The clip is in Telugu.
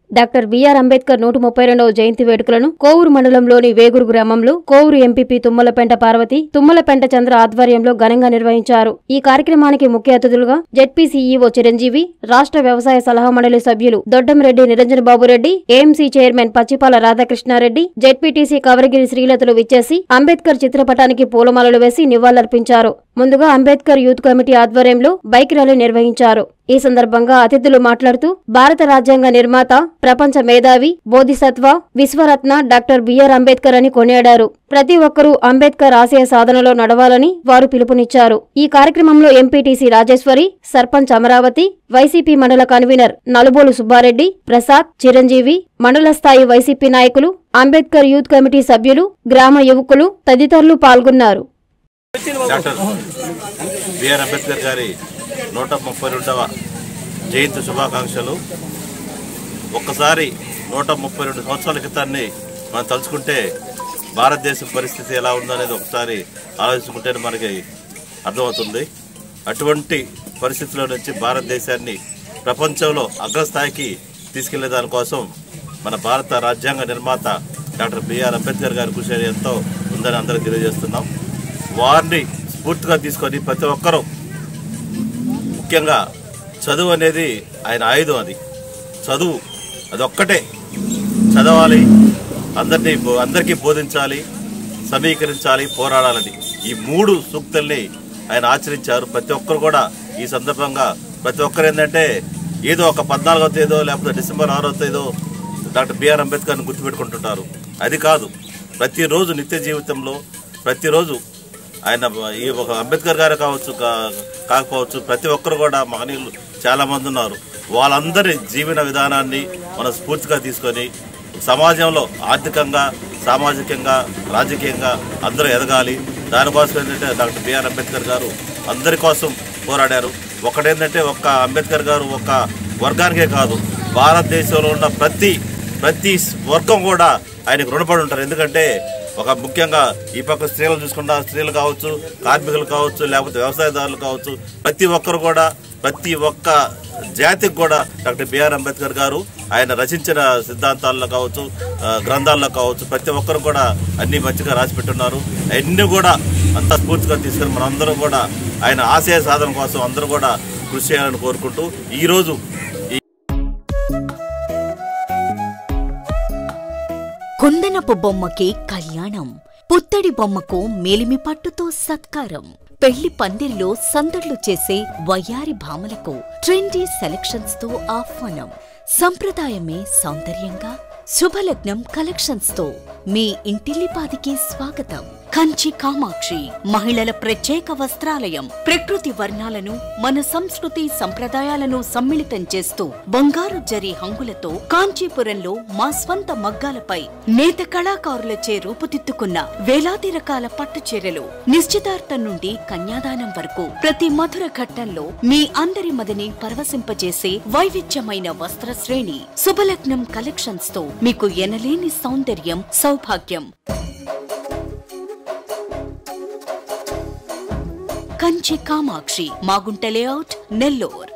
డాక్టర్ బిఆర్ అంబేద్కర్ నూట ముప్పై రెండవ జయంతి వేడుకలను కోవూరు మండలంలోని వేగురు గ్రామంలో కోవూరు ఎంపీపీ తుమ్మలపెంట పార్వతి తుమ్మలపెంట చంద్ర ఆధ్వర్యంలో ఘనంగా నిర్వహించారు ఈ కార్యక్రమానికి ముఖ్య అతిథులుగా జెడ్పీ సీఈఓ చిరంజీవి రాష్ట్ర వ్యవసాయ సలహా మండలి సభ్యులు Doddamreddy Niranjan Babureddy AMC chairman Pachchipala Radhakrishnareddy ZPTC Kavaragiri శ్రీలతలు విచ్చేసి అంబేద్కర్ చిత్రపటానికి పూలమాలలు వేసి నివాళులర్పించారు ముందుగా అంబేద్కర్ యూత్ కమిటీ ఆధ్వర్యంలో బైక్ ర్యాలీ నిర్వహించారు ఈ సందర్భంగా అతిథులు మాట్లాడుతూ భారత రాజ్యాంగ నిర్మాత ప్రపంచ మేధావి బోధిసత్వ విశ్వరత్న డాక్టర్ బిఆర్ అంబేద్కర్ అని కొనియాడారు ప్రతి ఒక్కరూ అంబేద్కర్ ఆశయ సాధనలో నడవాలని వారు పిలుపునిచ్చారు ఈ కార్యక్రమంలో ఎంపీటీసీ రాజేశ్వరి సర్పంచ్ అమరావతి వైసీపీ మండల కన్వీనర్ నలుబోలు సుబ్బారెడ్డి ప్రసాద్ చిరంజీవి మండల స్థాయి వైసీపీ నాయకులు అంబేద్కర్ యూత్ కమిటీ సభ్యులు గ్రామ యువకులు తదితరులు పాల్గొన్నారు డాక్టర్ బిఆర్ అంబేద్కర్ గారి నూట ముప్పై రెండవ జయంతి శుభాకాంక్షలు ఒక్కసారి నూట ముప్పై రెండు సంవత్సరాల క్రితాన్ని మనం తలుచుకుంటే భారతదేశం పరిస్థితి ఎలా ఉందనేది ఒకసారి ఆలోచించుకుంటేనే మనకి అర్థమవుతుంది అటువంటి పరిస్థితుల్లో నుంచి భారతదేశాన్ని ప్రపంచంలో అగ్రస్థాయికి తీసుకెళ్లే దానికోసం మన భారత రాజ్యాంగ నిర్మాత డాక్టర్ బిఆర్ అంబేద్కర్ గారి కృషి ఎంతో ఉందని అందరికీ తెలియజేస్తున్నాం వారిని స్ఫూర్తిగా తీసుకొని ప్రతి ఒక్కరూ ముఖ్యంగా చదువు అనేది ఆయన ఆయుధం అది చదువు అదొక్కటే చదవాలి అందరినీ బో- అందరికీ బోధించాలి సమీకరించాలి పోరాడాలని ఈ మూడు సూక్తుల్ని ఆయన ఆచరించారు ప్రతి ఒక్కరు కూడా ఈ సందర్భంగా ప్రతి ఒక్కరు ఏంటంటే ఏదో ఒక పద్నాలుగో తేదో లేకపోతే డిసెంబర్ ఆరో తేదో డాక్టర్ బిఆర్ అంబేద్కర్ని గుర్తుపెట్టుకుంటుంటారు అది కాదు ప్రతిరోజు నిత్య జీవితంలో ప్రతిరోజు ఆయన ఈ ఒక అంబేద్కర్ గారు కావచ్చు కా- కాకపోవచ్చు ప్రతి ఒక్కరు కూడా మహనీయులు చాలా మంది ఉన్నారు వాళ్ళందరి జీవన విధానాన్ని మనం స్ఫూర్తిగా తీసుకొని సమాజంలో ఆర్థికంగా సామాజికంగా రాజకీయంగా అందరూ ఎదగాలి దానికోసం ఏంటంటే డాక్టర్ బిఆర్ అంబేద్కర్ గారు అందరి కోసం పోరాడారు ఒకటేంటంటే ఒక్క అంబేద్కర్ గారు ఒక వర్గానికే కాదు భారతదేశంలో ఉన్న ప్రతి ప్రతి వర్గం కూడా ఆయనకు రుణపడి ఉంటారు ఎందుకంటే ఒక ముఖ్యంగా ఈ పక్క స్త్రీలు చూసుకున్న స్త్రీలు కావచ్చు కార్మికులు కావచ్చు లేకపోతే వ్యవసాయదారులు కావచ్చు ప్రతి ఒక్కరు కూడా ప్రతి ఒక్క జాతికి కూడా డాక్టర్ బిఆర్ అంబేద్కర్ గారు ఆయన రచించిన సిద్ధాంతాల్లో కావచ్చు ఆ, గ్రంథాల్లో కావచ్చు ప్రతి ఒక్కరు కూడా అన్ని మంచిగా రాసి పెట్టున్నారు అన్ని కూడా అంత స్ఫూర్తిగా తీసుకొని మనందరం కూడా ఆయన ఆశయ సాధన కోసం అందరూ కూడా కృషి చేయాలని కోరుకుంటూ ఈరోజు కుందనపు బొమ్మకి కళ్యాణం పుత్తడి బొమ్మకు మేలిమి పట్టుతో సత్కారం పెళ్లి పందిర్లో సందడ్లు చేసే వయ్యారి భామలకు ట్రెండీ సెలక్షన్స్ తో ఆహ్వానం సంప్రదాయమే సౌందర్యంగా శుభలగ్నం కలెక్షన్స్ తో మీ ఇంటిల్లిపాదికి స్వాగతం కంచి కామాక్షి మహిళల ప్రత్యేక వస్త్రాలయం ప్రకృతి వర్ణాలను మన సంస్కృతి సంప్రదాయాలను సమ్మిళితం చేస్తూ బంగారు జరి హంగులతో కాంచీపురంలో మా స్వంత మగ్గాలపై నేత కళాకారులచే రూపుదిద్దుకున్న వేలాది రకాల పట్టు చీరలు నిశ్చితార్థం నుండి కన్యాదానం వరకు ప్రతి మధుర ఘట్టంలో మీ అందరి మదిని పరవశింపజేసే వైవిధ్యమైన వస్త్ర శ్రేణి శుభలగ్నం కలెక్షన్స్ తో మీకు ఎనలేని సౌందర్యం సౌభాగ్యం కంచి కామాక్షి మాగుంట లేఅవుట్ నెల్లూర్